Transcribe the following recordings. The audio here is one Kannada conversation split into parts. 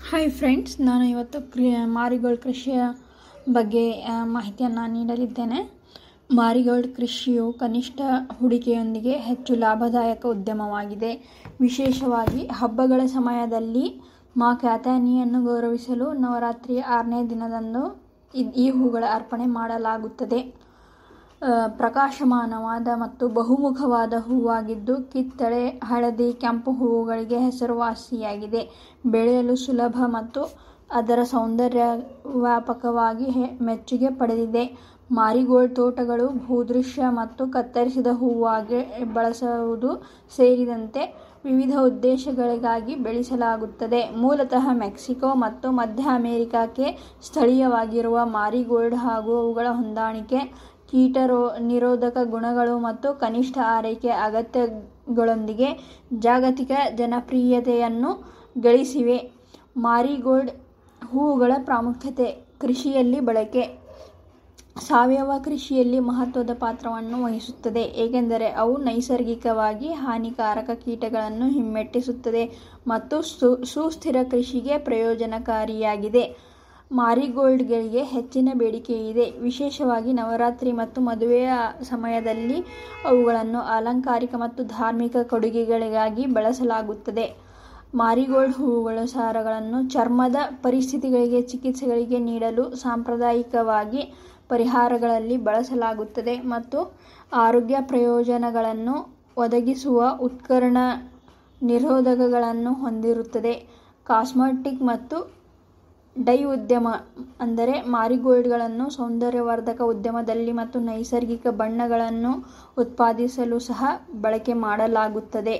ಹಾಯ್ ಫ್ರೆಂಡ್ಸ್ ನಾನು ಇವತ್ತು ಕ್ರಿ ಮಾರಿಗೋಲ್ಡ್ ಕೃಷಿಯ ಬಗ್ಗೆ ಆ, ಮಾಹಿತಿಯನ್ನು ನೀಡಲಿದ್ದೇನೆ ಮಾರಿಗೋಲ್ಡ್ ಕೃಷಿಯು ಕನಿಷ್ಠ ಹೂಡಿಕೆಯೊಂದಿಗೆ ಹೆಚ್ಚು ಲಾಭದಾಯಕ ಉದ್ಯಮವಾಗಿದೆ ವಿಶೇಷವಾಗಿ ಹಬ್ಬಗಳ ಸಮಯದಲ್ಲಿ ಮಾ ಕ್ಯಾತಾನಿಯನ್ನು ಗೌರವಿಸಲು ನವರಾತ್ರಿಯ ಆರನೇ ದಿನದಂದು ಇದ್- ಈ ಹೂಗಳ ಅರ್ಪಣೆ ಮಾಡಲಾಗುತ್ತದೆ ಆ, ಪ್ರಕಾಶಮಾನವಾದ ಮತ್ತು ಬಹುಮುಖವಾದ ಹೂವಾಗಿದ್ದು ಕಿತ್ತಳೆ ಹಳದಿ ಕೆಂಪು ಹೂವುಗಳಿಗೆ ಹೆಸರುವಾಸಿಯಾಗಿದೆ ಬೆಳೆಯಲು ಸುಲಭ ಮತ್ತು ಅದರ ಸೌಂದರ್ಯ ವ್ಯಾಪಕವಾಗಿ ಹೆ- ಮೆಚ್ಚುಗೆ ಪಡೆದಿದೆ ಮಾರಿಗೋಲ್ಡ್ ತೋಟಗಳು ಭೂದೃಶ್ಯ ಮತ್ತು ಕತ್ತರಿಸಿದ ಹೂವಾಗಿ ಬಳಸುವುದು ಸೇರಿದಂತೆ ವಿವಿಧ ಉದ್ದೇಶಗಳಿಗಾಗಿ ಬೆಳೆಸಲಾಗುತ್ತದೆ ಮೂಲತಃ ಮೆಕ್ಸಿಕೋ ಮತ್ತು ಮಧ್ಯ ಅಮೆರಿಕಕ್ಕೆ ಸ್ಥಳೀಯವಾಗಿರುವ ಮಾರಿಗೋಲ್ಡ್ ಹಾಗೂ ಅವುಗಳ ಹೊಂದಾಣಿಕೆ ಕೀಟ ರೋ ನಿರೋಧಕ ಗುಣಗಳು ಮತ್ತು ಕನಿಷ್ಠ ಆರೈಕೆ ಅಗತ್ಯಗಳೊಂದಿಗೆ ಜಾಗತಿಕ ಜನಪ್ರಿಯತೆಯನ್ನು ಗಳಿಸಿವೆ ಮಾರಿಗೋಲ್ಡ್ ಹೂವುಗಳ ಪ್ರಾಮುಖ್ಯತೆ ಕೃಷಿಯಲ್ಲಿ ಬಳಕೆ ಸಾವಯವ ಕೃಷಿಯಲ್ಲಿ ಮಹತ್ವದ ಪಾತ್ರವನ್ನು ವಹಿಸುತ್ತದೆ ಏಕೆಂದರೆ ಅವು ನೈಸರ್ಗಿಕವಾಗಿ ಹಾನಿಕಾರಕ ಕೀಟಗಳನ್ನು ಹಿಮ್ಮೆಟ್ಟಿಸುತ್ತದೆ ಮತ್ತು ಸು ಸುಸ್ಥಿರ ಕೃಷಿಗೆ ಪ್ರಯೋಜನಕಾರಿಯಾಗಿದೆ ಮಾರಿಗೋಲ್ಡ್ಗಳಿಗೆ ಹೆಚ್ಚಿನ ಬೇಡಿಕೆ ಇದೆ ವಿಶೇಷವಾಗಿ ನವರಾತ್ರಿ ಮತ್ತು ಮದುವೆಯ ಸಮಯದಲ್ಲಿ ಅವುಗಳನ್ನು ಅಲಂಕಾರಿಕ ಮತ್ತು ಧಾರ್ಮಿಕ ಕೊಡುಗೆಗಳಿಗಾಗಿ ಬಳಸಲಾಗುತ್ತದೆ ಮಾರಿಗೋಲ್ಡ್ ಹೂವುಗಳ ಸಾರಗಳನ್ನು ಚರ್ಮದ ಪರಿಸ್ಥಿತಿಗಳಿಗೆ ಚಿಕಿತ್ಸೆಗಳಿಗೆ ನೀಡಲು ಸಾಂಪ್ರದಾಯಿಕವಾಗಿ ಪರಿಹಾರಗಳಲ್ಲಿ ಬಳಸಲಾಗುತ್ತದೆ ಮತ್ತು ಆರೋಗ್ಯ ಪ್ರಯೋಜನಗಳನ್ನು ಒದಗಿಸುವ ಉತ್ಕರ್ಣ ನಿರೋಧಕಗಳನ್ನು ಹೊಂದಿರುತ್ತದೆ ಕಾಸ್ಮೆಟಿಕ್ ಮತ್ತು ಡೈ ಉದ್ಯಮ ಅಂದರೆ ಮಾರಿಗೋಲ್ಡ್ಗಳನ್ನು ಸೌಂದರ್ಯವರ್ಧಕ ಉದ್ಯಮದಲ್ಲಿ ಮತ್ತು ನೈಸರ್ಗಿಕ ಬಣ್ಣಗಳನ್ನು ಉತ್ಪಾದಿಸಲು ಸಹ ಬಳಕೆ ಮಾಡಲಾಗುತ್ತದೆ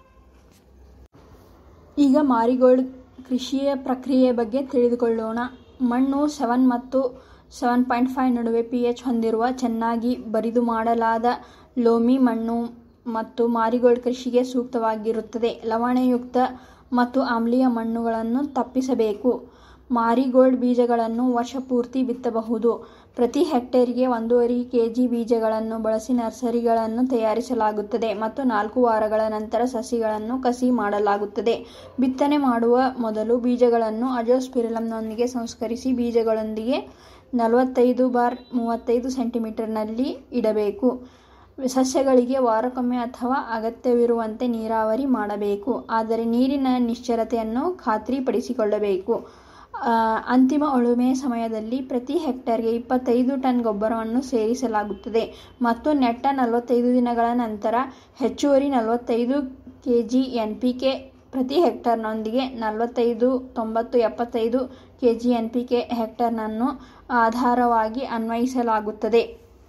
ಈಗ ಮಾರಿಗೋಲ್ಡ್ ಕೃಷಿಯ ಪ್ರಕ್ರಿಯೆ ಬಗ್ಗೆ ತಿಳಿದುಕೊಳ್ಳೋಣ ಮಣ್ಣು ಸೆವೆನ್ ಮತ್ತು ಸೆವೆನ್ ಪಾಯಿಂಟ್ ಫೈವ್ ನಡುವೆ ಪಿ ಎಚ್ ಹೊಂದಿರುವ ಚೆನ್ನಾಗಿ ಬರಿದು ಮಾಡಲಾದ ಲೋಮಿ ಮಣ್ಣು ಮತ್ತು ಮಾರಿಗೋಲ್ಡ್ ಕೃಷಿಗೆ ಸೂಕ್ತವಾಗಿರುತ್ತದೆ ಲವಣಯುಕ್ತ ಮತ್ತು ಆಮ್ಲೀಯ ಮಣ್ಣುಗಳನ್ನು ತಪ್ಪಿಸಬೇಕು ಮಾರಿಗೋಲ್ಡ್ ಬೀಜಗಳನ್ನು ವರ್ಷಪೂರ್ತಿ ಬಿತ್ತಬಹುದು ಪ್ರತಿ ಹೆಕ್ಟೇರ್ಗೆ ಒಂದೂವರೆ ಕೆಜಿ ಬೀಜಗಳನ್ನು ಬಳಸಿ ನರ್ಸರಿಗಳನ್ನು ತಯಾರಿಸಲಾಗುತ್ತದೆ ಮತ್ತು ನಾಲ್ಕು ವಾರಗಳ ನಂತರ ಸಸಿಗಳನ್ನು ಕಸಿ ಮಾಡಲಾಗುತ್ತದೆ ಬಿತ್ತನೆ ಮಾಡುವ ಮೊದಲು ಬೀಜಗಳನ್ನು ಅಜೋಸ್ಪಿರಿಲಂನೊಂದಿಗೆ ಸಂಸ್ಕರಿಸಿ ಬೀಜಗಳೊಂದಿಗೆ ನಲವತ್ತೈದು ಬಾರ್ ಮೂವತ್ತೈದು ಸೆಂಟಿಮೀಟರ್ನಲ್ಲಿ ಇಡಬೇಕು ಸಸ್ಯಗಳಿಗೆ ವಾರಕ್ಕೊಮ್ಮೆ ಅಥವಾ ಅಗತ್ಯವಿರುವಂತೆ ನೀರಾವರಿ ಮಾಡಬೇಕು ಆದರೆ ನೀರಿನ ನಿಶ್ಚಲತೆಯನ್ನು ಖಾತ್ರಿಪಡಿಸಿಕೊಳ್ಳಬೇಕು ಆ, ಅಂತಿಮ ಉಳುಮೆ ಸಮಯದಲ್ಲಿ ಪ್ರತಿ ಹೆಕ್ಟರ್ಗೆ ಇಪ್ಪತ್ತೈದು ಟನ್ ಗೊಬ್ಬರವನ್ನು ಸೇರಿಸಲಾಗುತ್ತದೆ ಮತ್ತು ನೆಟ್ಟ ನಲವತ್ತೈದು ದಿನಗಳ ನಂತರ ಹೆಚ್ಚುವರಿ ನಲವತ್ತೈದು K G N P K ಪ್ರತಿ ಹೆಕ್ಟರ್ನೊಂದಿಗೆ ನಲವತ್ತೈದು ತೊಂಬತ್ತು ಎಪ್ಪತ್ತೈದು K G N P K ಹೆಕ್ಟರ್ನನ್ನು ಆಧಾರವಾಗಿ ಅನ್ವಯಿಸಲಾಗುತ್ತದೆ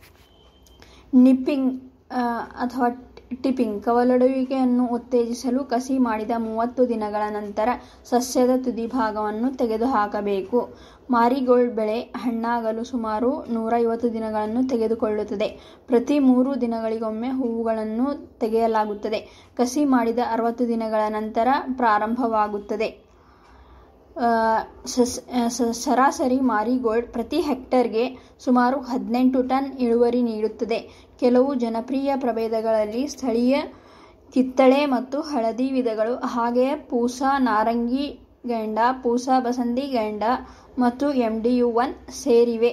ನಿಪ್ಪಿಂಗ್ ಆ, ಅಥವಾ ಟಿಪ್ಪಿಂಗ್ ಕವಲೊಡೆಯುವಿಕೆಯನ್ನು ಉತ್ತೇಜಿಸಲು ಕಸಿ ಮಾಡಿದ ಮೂವತ್ತು ದಿನಗಳ ನಂತರ ಸಸ್ಯದ ತುದಿಭಾಗವನ್ನು ತೆಗೆದುಹಾಕಬೇಕು ಮಾರಿಗೋಲ್ಡ್ ಬೆಳೆ ಹಣ್ಣಾಗಲು ಸುಮಾರು ನೂರೈವತ್ತು ದಿನಗಳನ್ನು ತೆಗೆದುಕೊಳ್ಳುತ್ತದೆ ಪ್ರತಿ ಮೂರು ದಿನಗಳಿಗೊಮ್ಮೆ ಹೂವುಗಳನ್ನು ತೆಗೆಯಲಾಗುತ್ತದೆ ಕಸಿ ಮಾಡಿದ ಅರವತ್ತು ದಿನಗಳ ನಂತರ ಪ್ರಾರಂಭವಾಗುತ್ತದೆ ಆ, ಸಸ್- ಆ, ಸ- ಸರಾಸರಿ ಮಾರಿಗೋಲ್ಡ್ ಪ್ರತಿ ಹೆಕ್ಟರ್ಗೆ ಸುಮಾರು ಹದಿನೆಂಟು ಟನ್ ಇಳುವರಿ ನೀಡುತ್ತದೆ ಕೆಲವು ಜನಪ್ರಿಯ ಪ್ರಭೇದಗಳಲ್ಲಿ ಸ್ಥಳೀಯ ಕಿತ್ತಳೆ ಮತ್ತು ಹಳದಿ ವಿಧಗಳು ಹಾಗೆಯೇ ಪೂಸಾ ನಾರಂಗಿ ಗೈಂಡ ಪೂಸಾ ಬಸಂತಿ ಗೈಂಡ ಮತ್ತು ಎಂ ಡಿ ಯು ಒನ್ ಸೇರಿವೆ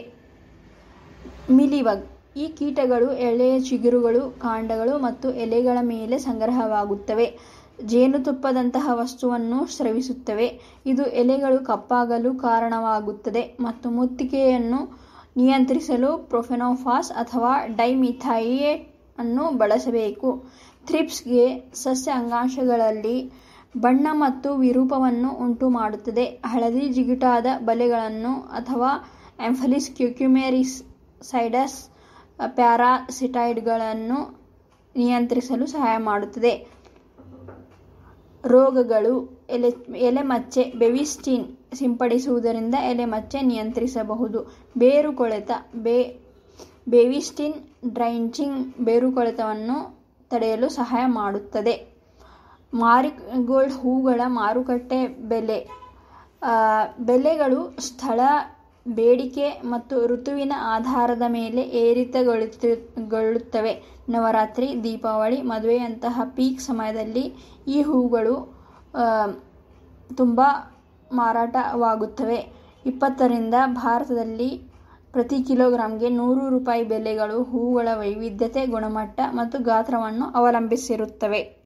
ಮಿಲಿಬಗ್ ಈ ಕೀಟಗಳು ಎಳೆಯ ಚಿಗುರುಗಳು ಕಾಂಡಗಳು ಮತ್ತು ಎಲೆಗಳ ಮೇಲೆ ಸಂಗ್ರಹವಾಗುತ್ತವೆ ಜೇನುತುಪ್ಪದಂತಹ ವಸ್ತುವನ್ನು ಸ್ರವಿಸುತ್ತವೆ ಇದು ಎಲೆಗಳು ಕಪ್ಪಾಗಲು ಕಾರಣವಾಗುತ್ತದೆ ಮತ್ತು ಮುತ್ತಿಗೆಯನ್ನು ನಿಯಂತ್ರಿಸಲು ಪ್ರೊಫೆನೋಫಾಸ್ ಅಥವಾ ಡೈಮಿಥೈಯೇಟ್ ಅನ್ನು ಬಳಸಬೇಕು ಥ್ರಿಪ್ಸ್ಗೆ ಸಸ್ಯ ಅಂಗಾಂಶಗಳಲ್ಲಿ ಬಣ್ಣ ಮತ್ತು ವಿರೂಪವನ್ನು ಉಂಟು ಮಾಡುತ್ತದೆ ಹಳದಿ ಜಿಗುಟಾದ ಬಲೆಗಳನ್ನು ಅಥವಾ ಎಂಫಲಿಸ್ ಕ್ಯುಕ್ಯುಮೆರಿಸ್ ಸೈಡಸ್ ಪ್ಯಾರಾಸಿಟೈಡ್ಗಳನ್ನು ನಿಯಂತ್ರಿಸಲು ಸಹಾಯ ಮಾಡುತ್ತದೆ ರೋಗಗಳು ಎಲೆ ಎಲೆಮಚ್ಚೆ ಬೆವಿಸ್ಟಿನ್ ಸಿಂಪಡಿಸುವುದರಿಂದ ಎಲೆಮಚ್ಚೆ ನಿಯಂತ್ರಿಸಬಹುದು ಬೇರು ಕೊಳೆತ ಬೇ ಬೇವಿಸ್ಟಿನ್ ಡ್ರೈಂಚಿಂಗ್ ಬೇರು ಕೊಳೆತವನ್ನು ತಡೆಯಲು ಸಹಾಯ ಮಾಡುತ್ತದೆ ಮಾರಿಗೋಲ್ಡ್ ಹೂಗಳ ಮಾರುಕಟ್ಟೆ ಬೆಲೆ ಆ, ಬೆಲೆಗಳು ಸ್ಥಳ ಬೇಡಿಕೆ ಮತ್ತು ಋತುವಿನ ಆಧಾರದ ಮೇಲೆ ಏರಿತಗೊಳ್ಳುತ್ತವೆ ನವರಾತ್ರಿ ದೀಪಾವಳಿ ಮದುವೆಯಂತಹ ಪೀಕ್ ಸಮಯದಲ್ಲಿ ಈ ಹೂಗಳು ತುಂಬ ಮಾರಾಟವಾಗುತ್ತವೆ. ಇಪ್ಪತ್ತರಿಂದ ಭಾರತದಲ್ಲಿ ಪ್ರತಿ ಕಿಲೋಗ್ರಾಂಗೆ ನೂರು ರೂಪಾಯಿ ಬೆಲೆಗಳು ಹೂವುಗಳ ವೈವಿಧ್ಯತೆ, ಗುಣಮಟ್ಟ ಮತ್ತು ಗಾತ್ರವನ್ನು ಅವಲಂಬಿಸಿರುತ್ತವೆ.